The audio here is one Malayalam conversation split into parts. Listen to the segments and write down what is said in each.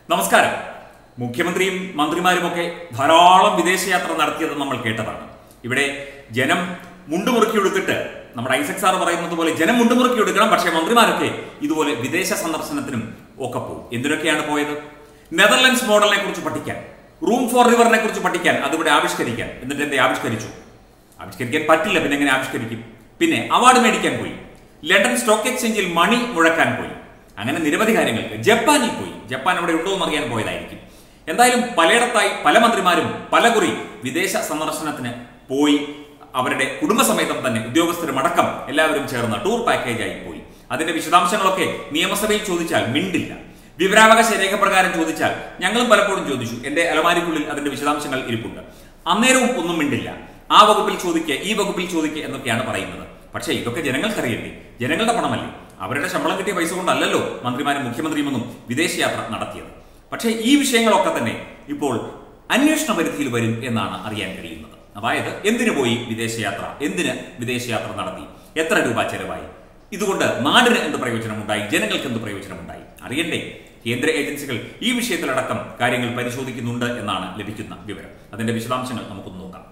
നമസ്കാരം മുഖ്യമന്ത്രിയും മന്ത്രിമാരുമൊക്കെ ധാരാളം വിദേശയാത്ര നടത്തിയത് നമ്മൾ കേട്ടതാണ് ഇവിടെ ജനം മുണ്ടുമുറുക്കി എടുത്തിട്ട് നമ്മുടെ ഐസക് സാർ പറയുന്നത് പോലെ ജനം മുണ്ടുമുറുക്കി എടുക്കണം പക്ഷേ മന്ത്രിമാരൊക്കെ ഇതുപോലെ വിദേശ സന്ദർശനത്തിനും ഒക്കെ പോകും എന്തിനൊക്കെയാണ് പോയത് നെതർലൻഡ്സ് മോഡലിനെ കുറിച്ച് പഠിക്കാൻ റൂം ഫോർ റിവറിനെ കുറിച്ച് പഠിക്കാൻ അതിവിടെ ആവിഷ്കരിക്കാൻ എന്നിട്ട് എന്തേ ആവിഷ്കരിച്ചു ആവിഷ്കരിക്കാൻ പറ്റില്ല പിന്നെ എങ്ങനെ ആവിഷ്കരിക്കും പിന്നെ അവാർഡ് മേടിക്കാൻ പോയി ലണ്ടൻ സ്റ്റോക്ക് എക്സ്ചേഞ്ചിൽ മണി മുഴക്കാൻ പോയി അങ്ങനെ നിരവധി കാര്യങ്ങൾക്ക് ജപ്പാനിൽ പോയി ജപ്പാൻ അവിടെ ഉണ്ടോ എന്ന് അറിയാൻ പോയതായിരിക്കും എന്തായാലും പലയിടത്തായി പല മന്ത്രിമാരും പലകുറി വിദേശ സന്ദർശനത്തിന് പോയി അവരുടെ കുടുംബസമേതം തന്നെ ഉദ്യോഗസ്ഥരും അടക്കം എല്ലാവരും ചേർന്ന ടൂർ പാക്കേജായി പോയി അതിന്റെ വിശദാംശങ്ങളൊക്കെ നിയമസഭയിൽ ചോദിച്ചാൽ മിണ്ടില്ല വിവരാവകാശ രേഖ പ്രകാരം ചോദിച്ചാൽ ഞങ്ങളും പലപ്പോഴും ചോദിച്ചു എന്റെ അലമാരിക്കുള്ളിൽ അതിന്റെ വിശദാംശങ്ങൾ ഇരിപ്പുണ്ട് അന്നേരവും ഒന്നും മിണ്ടില്ല ആ വകുപ്പിൽ ചോദിക്കുക ഈ വകുപ്പിൽ ചോദിക്കുക എന്നൊക്കെയാണ് പറയുന്നത് പക്ഷേ ഇതൊക്കെ ജനങ്ങൾക്കറിയണ്ടേ ജനങ്ങളുടെ പണമല്ലേ അവരുടെ ശമ്പളം കിട്ടിയ പൈസ കൊണ്ടല്ലല്ലോ മന്ത്രിമാരും മുഖ്യമന്ത്രിയുമൊന്നും വിദേശയാത്ര നടത്തിയത് പക്ഷേ ഈ വിഷയങ്ങളൊക്കെ തന്നെ ഇപ്പോൾ അന്വേഷണ പരിധിയിൽ വരും എന്നാണ് അറിയാൻ കഴിയുന്നത് അതായത് എന്തിനു പോയി വിദേശയാത്ര എന്തിന് വിദേശയാത്ര നടത്തി എത്ര രൂപ ചെലവായി ഇതുകൊണ്ട് നാടിന് എന്ത് പ്രയോജനമുണ്ടായി ജനങ്ങൾക്ക് എന്ത് പ്രയോജനമുണ്ടായി അറിയണ്ടേ കേന്ദ്ര ഏജൻസികൾ ഈ വിഷയത്തിലടക്കം കാര്യങ്ങൾ പരിശോധിക്കുന്നുണ്ട് എന്നാണ് ലഭിക്കുന്ന വിവരം അതിന്റെ വിശദാംശങ്ങൾ നമുക്കൊന്ന് നോക്കാം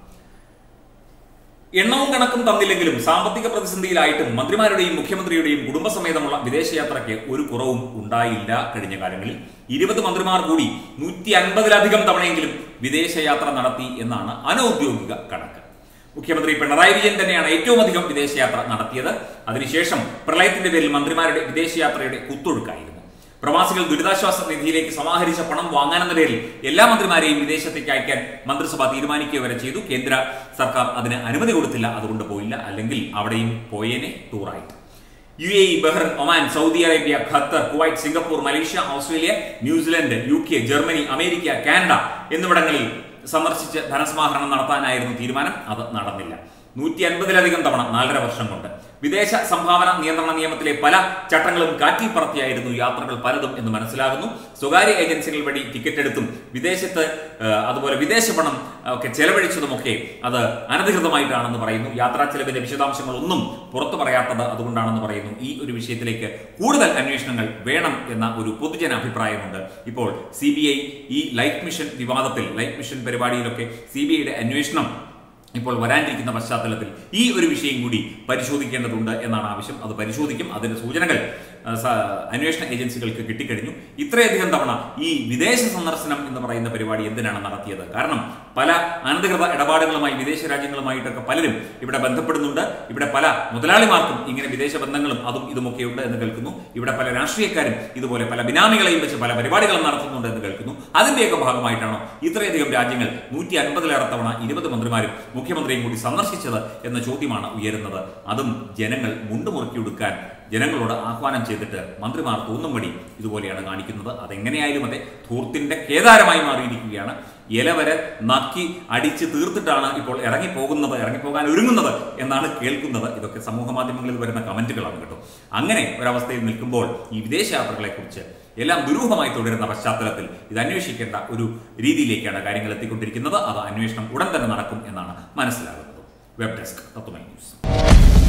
എണ്ണവും കണക്കും തന്നില്ലെങ്കിലും സാമ്പത്തിക പ്രതിസന്ധിയിലായിട്ടും മന്ത്രിമാരുടെയും മുഖ്യമന്ത്രിയുടെയും കുടുംബസമേതമുള്ള വിദേശയാത്രയ്ക്ക് ഒരു കുറവും ഉണ്ടായില്ല കഴിഞ്ഞ കാലങ്ങളിൽ ഇരുപത് മന്ത്രിമാർ കൂടി നൂറ്റി അൻപതിലധികം തവണയെങ്കിലും വിദേശയാത്ര നടത്തി എന്നാണ് അനൌദ്യോഗിക കണക്ക് മുഖ്യമന്ത്രി പിണറായി വിജയൻ തന്നെയാണ് ഏറ്റവും അധികം വിദേശയാത്ര നടത്തിയത് അതിനുശേഷം പ്രളയത്തിന്റെ പേരിൽ മന്ത്രിമാരുടെ വിദേശയാത്രയുടെ കുത്തൊഴുക്കായിരുന്നു പ്രവാസികൾ ദുരിതാശ്വാസ നിധിയിലേക്ക് സമാഹരിച്ച പണം വാങ്ങാനെന്ന പേരിൽ എല്ലാ മന്ത്രിമാരെയും വിദേശത്തേക്ക് അയക്കാൻ മന്ത്രിസഭ തീരുമാനിക്കുക വരെ ചെയ്തു കേന്ദ്ര സർക്കാർ അതിന് അനുമതി കൊടുത്തില്ല അതുകൊണ്ട് പോയില്ല അല്ലെങ്കിൽ അവിടെയും പോയേനെ ടൂറായിട്ട് U A E Bahrain Oman Saudi Arabia Qatar Kuwait Singapore Malaysia Australia New Zealand U K Germany America Canada എന്നിവിടങ്ങളിൽ സന്ദർശിച്ച് ധനസമാഹരണം നടത്താനായിരുന്നു തീരുമാനം അത് നടന്നില്ല നൂറ്റി അൻപതിലധികം തവണ നാലര വർഷം കൊണ്ട് വിദേശ സംഭാവന നിയന്ത്രണ നിയമത്തിലെ പല ചട്ടങ്ങളും കാറ്റിൽ പറത്തിയായിരുന്നു യാത്രകൾ പലതും എന്ന് മനസ്സിലാകുന്നു സ്വകാര്യ ഏജൻസികൾ വഴി ടിക്കറ്റ് എടുത്തും വിദേശത്ത് ആ, അതുപോലെ വിദേശ പണം ഒക്കെ ചെലവഴിച്ചതുമൊക്കെ അത് അനധികൃതമായിട്ടാണെന്ന് പറയുന്നു യാത്രാ ചെലവിന്റെ വിശദാംശങ്ങൾ ഒന്നും പുറത്തു പറയാത്തത് അതുകൊണ്ടാണെന്ന് പറയുന്നു ഈ ഒരു വിഷയത്തിലേക്ക് കൂടുതൽ അന്വേഷണങ്ങൾ വേണം എന്ന ഒരു പൊതുജന അഭിപ്രായമുണ്ട് ഇപ്പോൾ സി ഈ ലൈഫ് മിഷൻ വിവാദത്തിൽ ലൈഫ് മിഷൻ പരിപാടിയിലൊക്കെ സി ബി ഐയുടെ അന്വേഷണം ഇപ്പോൾ വരാനിരിക്കുന്ന പശ്ചാത്തലത്തിൽ ഈ ഒരു വിഷയം കൂടി പരിശോധിക്കേണ്ടതുണ്ട് എന്നാണ് ആവശ്യം അത് പരിശോധിക്കും അതിന്റെ സൂചനകൾ ആ, സ- അന്വേഷണ ഏജൻസികൾക്ക് കിട്ടിക്കഴിഞ്ഞു ഇത്രയധികം തവണ ഈ വിദേശ സന്ദർശനം എന്ന് പറയുന്ന പരിപാടി എന്തിനാണ് നടത്തിയത് കാരണം പല അനധികൃത ഇടപാടുകളുമായി വിദേശ രാജ്യങ്ങളുമായിട്ടൊക്കെ പലരും ഇവിടെ ബന്ധപ്പെടുന്നുണ്ട് ഇവിടെ പല മുതലാളിമാർക്കും ഇങ്ങനെ വിദേശ ബന്ധങ്ങളും അതും ഇതുമൊക്കെ ഉണ്ട് എന്ന് കേൾക്കുന്നു ഇവിടെ പല രാഷ്ട്രീയക്കാരും ഇതുപോലെ പല ബിനാമികളെയും വെച്ച് പല പരിപാടികളും നടത്തുന്നുണ്ട് എന്ന് കേൾക്കുന്നു അതിന്റെയൊക്കെ ഭാഗമായിട്ടാണോ ഇത്രയധികം രാജ്യങ്ങൾ നൂറ്റി അൻപതിലേറെ തവണ ഇരുപത് മന്ത്രിമാരും മുഖ്യമന്ത്രിയും കൂടി സന്ദർശിച്ചത് എന്ന ചോദ്യമാണ് ഉയരുന്നത് അതും ജനങ്ങൾ മുണ്ടുമുറുക്കിയെടുക്കാൻ ജനങ്ങളോട് ആഹ്വാനം ചെയ്തിട്ട് മന്ത്രിമാർ തോന്നും വഴി ഇതുപോലെയാണ് കാണിക്കുന്നത് അതെങ്ങനെയായാലും അതെ ധൂർത്തിന്റെ കേദാരമായി മാറിയിരിക്കുകയാണ് ഇല വരെ നക്കി അടിച്ച് തീർത്തിട്ടാണ് ഇപ്പോൾ ഇറങ്ങിപ്പോകുന്നത് ഇറങ്ങിപ്പോകാൻ ഒരുങ്ങുന്നത് എന്നാണ് കേൾക്കുന്നത് ഇതൊക്കെ സമൂഹ മാധ്യമങ്ങളിൽ വരുന്ന കമന്റുകളാണ് കേട്ടോ അങ്ങനെ ഒരവസ്ഥയിൽ നിൽക്കുമ്പോൾ ഈ വിദേശയാത്രകളെ കുറിച്ച് എല്ലാം ദുരൂഹമായി തുടരുന്ന പശ്ചാത്തലത്തിൽ ഇത് അന്വേഷിക്കേണ്ട ഒരു രീതിയിലേക്കാണ് കാര്യങ്ങൾ എത്തിക്കൊണ്ടിരിക്കുന്നത് അത് അന്വേഷണം ഉടൻ തന്നെ നടക്കും എന്നാണ് മനസ്സിലാകുന്നത് വെബ് ഡെസ്ക് തത്വമൈ ന്യൂസ്